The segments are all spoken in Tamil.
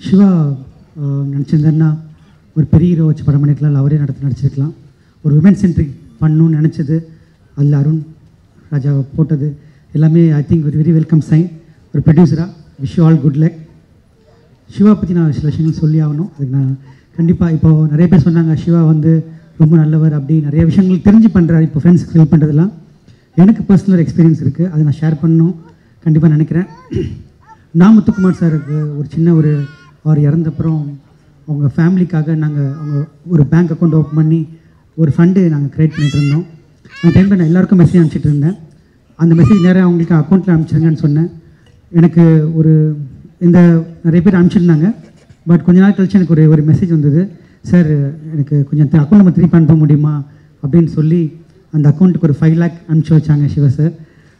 சிவா நினச்சிருந்தேன்னா ஒரு பெரிய ஹீரோ வச்சு படம் பண்ணிருக்கலாம் இல்லை அவரே நடத்தி நடிச்சிருக்கலாம் ஒரு விமன் சென்ட்ரிக் பண்ணணும்னு நினச்சது அதில் அருண் ராஜா போட்டது எல்லாமே ஐ திங்க் ஒரு வெரி வெல்கம் சைன் ஒரு ப்ரொடியூசராக wish all good luck Siva பற்றி நான் சில விஷயங்கள் சொல்லி ஆகணும் அதுக்கு நான் கண்டிப்பாக இப்போ நிறைய பேர் சொன்னாங்க சிவா வந்து ரொம்ப நல்லவர் அப்படி நிறைய விஷயங்கள் தெரிஞ்சு பண்ணுறாரு இப்போ ஃப்ரெண்ட்ஸ்க்கு ஹெல்ப் பண்ணுறதுலாம் எனக்கு பர்சனல் எக்ஸ்பீரியன்ஸ் இருக்குது அதை நான் ஷேர் பண்ணணும் கண்டிப்பாக நினைக்கிறேன் நான் முத்துக்குமார் சாருக்கு ஒரு சின்ன ஒரு அவர் இறந்தப்புறம் அவங்க ஃபேமிலிக்காக நாங்கள் அவங்க ஒரு பேங்க் அக்கௌண்ட் ஓப்பன் பண்ணி ஒரு ஃபண்டு நாங்கள் க்ரியேட் பண்ணிட்டு இருந்தோம் அந்த டைமில் நான் எல்லாருக்கும் மெசேஜ் அனுப்பிச்சிட்டு இருந்தேன் அந்த மெசேஜ் நேராக அவங்களுக்கு அக்கௌண்ட்டில் அனுப்பிச்சிருங்கன்னு சொன்னேன் எனக்கு ஒரு இந்த நிறைய பேர் அனுப்பிச்சிருந்தாங்க பட் கொஞ்ச நாள் கழிச்சு எனக்கு ஒரு ஒரு மெசேஜ் வந்தது சார் எனக்கு கொஞ்சம் அக்கௌண்ட் நம்பர் திருப்பி அனுப்ப முடியுமா அப்படின்னு சொல்லி அந்த அக்கௌண்ட்டுக்கு ஒரு ஃபைவ் லேக் அனுப்பிச்சி வச்சாங்க சிவா சார்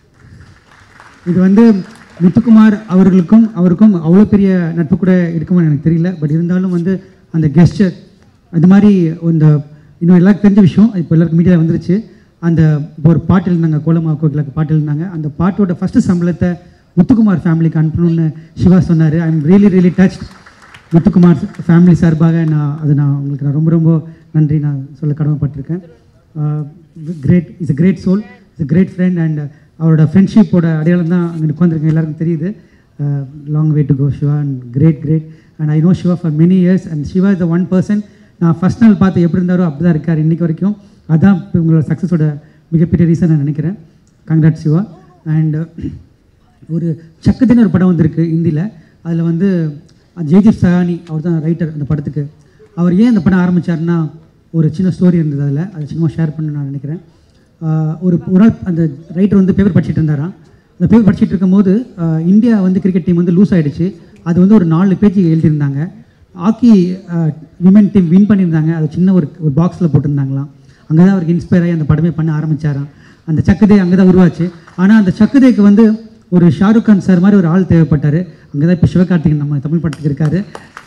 இது வந்து முத்துக்குமார் அவர்களுக்கும் அவருக்கும் அவ்வளோ பெரிய நட்பு கூட இருக்குமான்னு எனக்கு தெரியல பட் இருந்தாலும் வந்து அந்த கெஸ்டர் அது மாதிரி இந்த இன்னும் எல்லாருக்கும் தெரிஞ்ச விஷயம் இப்போ எல்லாருக்கும் மீடியாவில் வந்துருச்சு அந்த இப்போ ஒரு பாட்டு எழுந்தாங்க கோலமா கோகிலாக்கு பாட்டு எழுந்தாங்க அந்த பாட்டோட ஃபஸ்ட்டு சம்பளத்தை முத்துக்குமார் ஃபேமிலிக்கு அனுப்பணும்னு சிவா சொன்னார் I am really really touch Muthukumar family சார்பாக நான் அது நான் உங்களுக்கு நான் ரொம்ப ரொம்ப நன்றி நான் சொல்ல கடமைப்பட்டிருக்கேன் great is a great soul is a great friend and அவரோட ஃப்ரெண்ட்ஷிப்போட அடையாளம் தான் அங்கே உட்காந்துருக்கேன் எல்லாருக்கும் தெரியுது long way to go Siva and great great and I know Siva for many years and Siva is the one person நான் ஃபஸ்ட் நாள் பார்த்து எப்படி இருந்தாரோ அப்படி தான் இருக்கார் இன்றைக்கி வரைக்கும் அதான் இப்போ உங்களோட சக்ஸஸோட மிகப்பெரிய ரீசன் நான் நினைக்கிறேன் கங்க்ராட் சிவா அண்ட் ஒரு சக்கத்தின்னு ஒரு படம் வந்திருக்கு ஹிந்தியில் அதில் வந்து ஜெய்தீப் சஹானி அவர் தான் ரைட்டர் அந்த படத்துக்கு அவர் ஏன் அந்த படம் ஆரம்பிச்சாருன்னா ஒரு சின்ன ஸ்டோரி இருந்தது அதில் அதை சும்மா ஷேர் பண்ண நான் நினைக்கிறேன் ஆஹ் ஒரு ஒரு நாள் அந்த ரைட்டர் வந்து பேப்பர் படிச்சிட்டு இருந்தாராம் அந்த பேப்பர் படிச்சிட்டு இருக்கும்போது ஆஹ் இந்தியா வந்து கிரிக்கெட் டீம் வந்து லூஸ் ஆயிடுச்சு அது வந்து ஒரு நாலு பேஜ் எழுதியிருந்தாங்க ஹாக்கி விமன் டீம் வின் பண்ணியிருந்தாங்க அது சின்ன ஒரு ஒரு பாக்ஸில் போட்டிருந்தாங்களாம் அங்கே தான் அவருக்கு இன்ஸ்பயர் ஆகி அந்த படமே பண்ண ஆரம்பிச்சாராம் அந்த சக்கதே அங்கே தான் உருவாச்சு ஆனால் அந்த சக்கதேக்கு வந்து ஒரு ஷாருக் கான் சார் மாதிரி ஒரு ஆள் தேவைப்பட்டார் அங்கே தான் இப்போ சிவகார்த்திகேயன் நம்ம தமிழ் படத்துக்கு இருக்காரு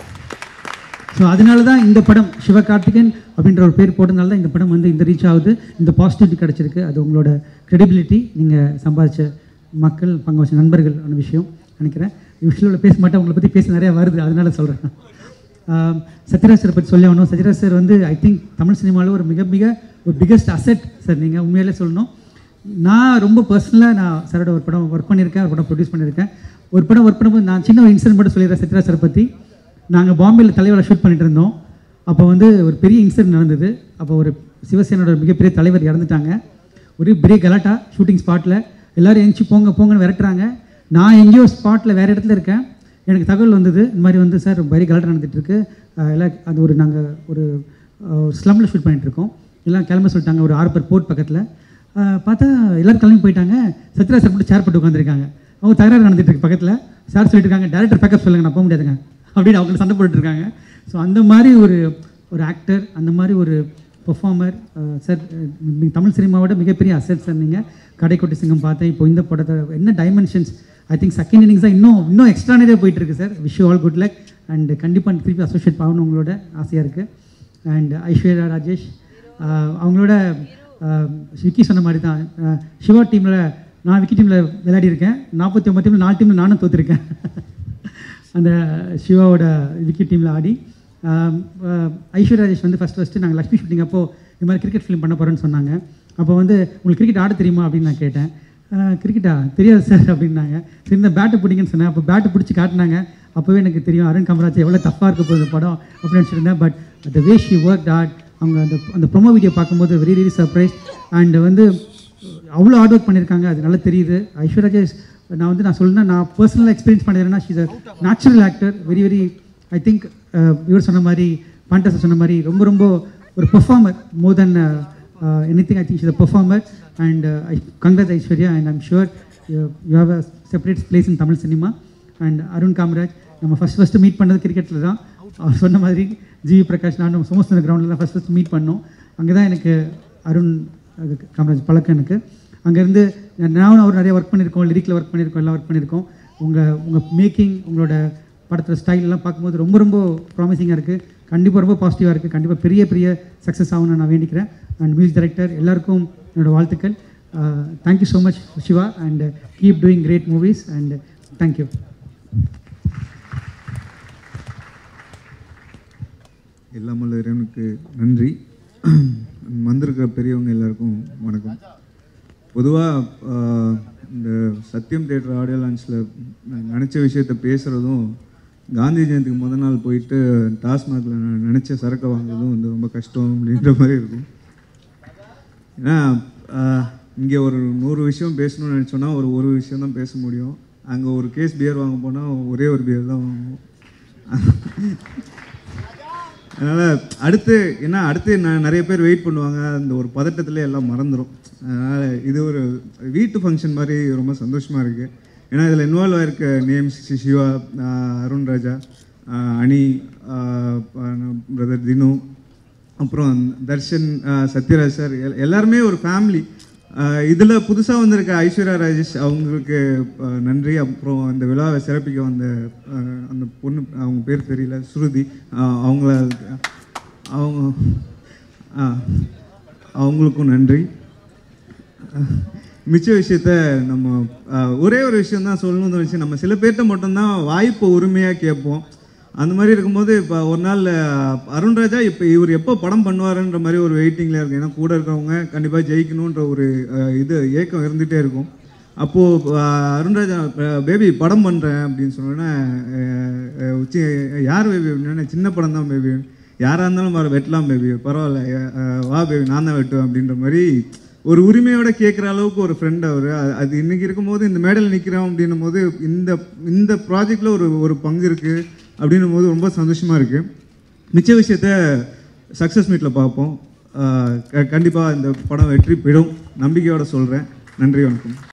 ஸோ அதனால தான் இந்த படம் சிவகார்த்திகேயன் அப்படின்ற ஒரு பேர் போட்டதுனால தான் இந்த படம் வந்து இந்த ரீச் ஆகுது இந்த பாசிட்டிவிட்டி கிடச்சிருக்கு அது உங்களோட credibility நீங்கள் சம்பாதிச்ச மக்கள் பங்கு வச்ச நண்பர்கள் ஆன விஷயம் நினைக்கிறேன் விஷயம் பேச மாட்டேன் உங்களை பற்றி பேச நிறையா வருது அதனால சொல்கிறேன் சத்யராஜ் சார் பற்றி சொல்லி ஆகணும் சத்யராஜ் சார் வந்து ஐ திங்க் தமிழ் சினிமாவில் ஒரு மிக மிக ஒரு பிகெஸ்ட் அசெட் சார் நீங்கள் உண்மையிலே சொல்லணும் நான் ரொம்ப பர்சனலாக நான் சாரோட ஒரு படம் ஒர்க் பண்ணியிருக்கேன் ஒரு படம் ப்ரொடியூஸ் பண்ணியிருக்கேன் ஒரு படம் ஒர்க் பண்ணும்போது நான் சின்ன ஒரு இன்சிடென்ட் மட்டும் சொல்லிடுறேன் சத்யராஜ் சார் பற்றி நாங்கள் பாம்பேயில் தலைவரை ஷூட் பண்ணிட்டு இருந்தோம் அப்போ வந்து ஒரு பெரிய இன்சிடென்ட் நடந்தது அப்போ ஒரு சிவசேனோட ஒரு மிகப்பெரிய தலைவர் இறந்துட்டாங்க ஒரு பெரிய கலாட்டா ஷூட்டிங் ஸ்பாட்டில் எல்லாரும் எந்திச்சு போங்க போங்கன்னு விரட்டுறாங்க நான் எங்கேயோ ஸ்பாட்டில் வேறு இடத்துல இருக்கேன் எனக்கு தகவல் வந்தது இந்த மாதிரி வந்து சார் பெரிய கலாட்டா நடந்துட்டு இருக்கு அஹ் எல்லாம் அது ஒரு நாங்கள் ஒரு ஸ்லம்மில் ஷூட் பண்ணிட்டு இருக்கோம் எல்லாம் கிளம்ப சொல்லிட்டாங்க ஒரு ஆர்பர் போர்ட் பக்கத்தில் பார்த்தா எல்லாரும் கிளம்பி போயிட்டாங்க சத்யராஜ் சார் மட்டும் சேர் போட்டு உட்காந்துருக்காங்க அவங்க தகராறு நடந்துட்டு இருக்கு பக்கத்தில் சார் சொல்லிட்டு இருக்காங்க டேரக்டர் பேக்கப் சொல்லுங்க நான் போக முடியாதுங்க அப்படின்னு அவங்க சண்டை போட்டுட்டு இருக்காங்க ஸோ அந்த மாதிரி ஒரு ஒரு ஆக்டர் அந்த மாதிரி ஒரு பெர்ஃபார்மர் சார் தமிழ் சினிமாவோட மிகப்பெரிய அசெட் சார் நீங்கள் கடைக்கோட்டை சிங்கம் பார்த்தேன் இப்போ இந்த படத்தை என்ன dimensions I think second innings தான் இன்னும் இன்னும் எக்ஸ்ட்ரானரியாக போயிட்டு இருக்கு sir wish all good luck and கண்டிப்பாக திருப்பி அசோசியேட் ஆகணும் உங்களோட ஆசையாக இருக்குது அண்ட் ஐஸ்வர்யா ராஜேஷ் ஆஹ் அவங்களோட ஆஹ் விக்கி சொன்ன மாதிரி தான் ஆஹ் சிவா டீமில் நான் விக்கி டீமில் விளையாடி இருக்கேன் நாற்பத்தி ஒம்பது டீமில் நாலு டீமில் நானும் தோற்றுருக்கேன் அந்த சிவாவோட விக்கி டீமில் ஆடி ஆஹ் ஆஹ் ஐஸ்வர்யா ராஜேஷ் வந்து ஃபஸ்ட் ஃபஸ்ட்டு நாங்கள் லக்ஷ்மி ஷூட்டிங் அப்போ இது மாதிரி கிரிக்கெட் ஃபிலிம் பண்ண போகிறோன்னு சொன்னாங்க அப்போ வந்து உங்களுக்கு கிரிக்கெட் ஆட தெரியுமா அப்படின்னு நான் கேட்டேன் கிரிக்கெட்டா தெரியாது சார் அப்படின்னாங்க சரி இந்த பேட்டு பிடிங்கன்னு சொன்னேன் அப்போ பேட்டு பிடிச்சி காட்டினாங்க அப்போவே எனக்கு தெரியும் அருண் காமராஜ் எவ்வளோ தப்பாக இருக்க போகுது படம் அப்படின்னு நினச்சிருந்தேன் but the way she work out அவங்க அந்த அந்த ப்ரொமோ வீடியோ பார்க்கும்போது வெரி வெரி சர்ப்ரைஸ் அண்ட் வந்து அவ்வளோ ஹார்ட் ஒர்க் பண்ணியிருக்காங்க அது நல்லா தெரியுது ஐஸ்வர்யா ராஜேஷ் நான் வந்து நான் சொல்லணும்னா நான் பர்சனலாக எக்ஸ்பீரியன்ஸ் பண்ணிடுறேன்னா she's a natural actor very very I think இவர் சொன்ன மாதிரி பாண்டஸ் சொன்ன மாதிரி ரொம்ப ரொம்ப ஒரு performer more than anything I think is a performer and I congrat Aishwarya and I'm sure you have a separate place in Tamil cinema and Arun Kamaraj நம்ம ஃபஸ்ட் ஃபஸ்ட்டு மீட் பண்ணது கிரிக்கெட்டில் தான் அவர் சொன்ன மாதிரி ஜிவி பிரகாஷ் நானும் சோமஸ்தன கிரவுண்டில் தான் ஃபஸ்ட் ஃபஸ்ட் மீட் பண்ணோம் அங்கே தான் எனக்கு அருண் அது காமராஜ் பழக்கம் எனக்கு அங்கேருந்து நானும் அவர் நிறைய ஒர்க் பண்ணியிருக்கோம் லிரிக்கில் ஒர்க் பண்ணியிருக்கோம் எல்லாம் ஒர்க் பண்ணியிருக்கோம் உங்கள் உங்கள் மேக்கிங் உங்களோட படத்தில் ஸ்டைல் எல்லாம் பார்க்கும்போது ரொம்ப ரொம்ப ப்ராமிசிங்காக இருக்குது கண்டிப்பாக ரொம்ப பாசிட்டிவாக இருக்குது கண்டிப்பாக பெரிய பெரிய சக்ஸஸ் ஆகும்னு நான் வேண்டிக்கிறேன் அண்ட் மியூசிக் டைரக்டர் எல்லாருக்கும் என்னோட வாழ்த்துக்கள் thank you so much Siva and keep doing great movies and thank you எல்லாமல்ல இறைவனுக்கு நன்றி வந்திருக்கிற பெரியவங்க எல்லாருக்கும் வணக்கம் பொதுவாக இந்த சத்யம் தேட்டர் ஆடியோ லான்ச்சில் நினச்ச விஷயத்த பேசுகிறதும் காந்தி ஜெயந்திக்கு முத நாள் போயிட்டு டாஸ்மாகில் நான் நினச்ச சரக்கை வாங்குறதும் வந்து ரொம்ப கஷ்டம் அப்படின்ற மாதிரி இருக்கும் ஏன்னா இங்கே ஒரு நூறு விஷயம் பேசணும்னு நினச்சோன்னா ஒரு ஒரு விஷயம் தான் பேச முடியும் அங்கே ஒரு கேஸ் பியர் வாங்க போனால் ஒரே ஒரு பியர் தான் வாங்குவோம் அதனால் அடுத்து ஏன்னா அடுத்து நான் நிறைய பேர் வெயிட் பண்ணுவாங்க அந்த ஒரு பதட்டத்தில் எல்லாம் மறந்துடும் அதனால் இது ஒரு வீட்டு ஃபங்க்ஷன் மாதிரி ரொம்ப சந்தோஷமாக இருக்குது ஏன்னா இதில் இன்வால்வ் ஆயிருக்க நேம்ஸ் சிவா ஆஹ் அருண் ராஜா ஆஹ் அனி பிரதர் தினு அப்புறம் தர்ஷன் ஆஹ் சத்யராஜ் சார் எல்- எல்லாருமே ஒரு ஃபேமிலி இதில் புதுசாக வந்திருக்க ஐஸ்வர்யா ராஜேஷ் அவங்களுக்கு ஆஹ் நன்றி அப்புறம் இந்த விழாவை சிறப்பிக்க வந்த ஆஹ் அந்த பொண்ணு அவங்க பேர் தெரியல ஸ்ருதி ஆஹ் அவங்கள அவங்க ஆஹ் அவங்களுக்கும் நன்றி அஹ் மிச்ச விஷயத்த நம்ம அஹ், ஒரே ஒரு விஷயம் தான் சொல்லணும்னு தோணுச்சு நம்ம சில பேர்கிட்ட மட்டும்தான் வாய்ப்பு உரிமையாக கேட்போம் அந்த மாதிரி இருக்கும்போது இப்போ ஒரு நாள் அஹ், அருண்ராஜா இப்போ இவர் எப்போ படம் பண்ணுவாருன்ற மாதிரி ஒரு வெயிட்டிங்கில் இருக்கு ஏன்னா கூட இருக்கிறவங்க கண்டிப்பாக ஜெயிக்கணுன்ற ஒரு அஹ், இது ஏக்கம் இருந்துகிட்டே இருக்கும் அப்போது அருண்ராஜா பேபி படம் பண்ணுறேன் அப்படின்னு சொன்னோன்னே அஹ், உச்சி யார் பேபி அப்படின்னா சின்ன படம் தான் பேபி யாராக இருந்தாலும் வர வெட்டலாம் பேபி பரவாயில்ல அஹ், வா பேபி நான் தான் வெட்டுவேன் அப்படின்ற மாதிரி ஒரு உரிமையோட கேட்குற அளவுக்கு ஒரு ஃப்ரெண்ட் அவர் அது இன்னைக்கு இருக்கும்போது இந்த மேடையில் நிற்கிறோம் அப்படின்னும் போது இந்த இந்த ப்ராஜெக்டில் ஒரு ஒரு பங்கு இருக்குது அப்படின்னும் போது ரொம்ப சந்தோஷமாக இருக்குது மிச்ச விஷயத்த சக்ஸஸ் மீட்டில் பார்ப்போம் கண்டிப்பாக இந்த படம் வெற்றி பெறும் நம்பிக்கையோட சொல்கிறேன் நன்றி வணக்கம்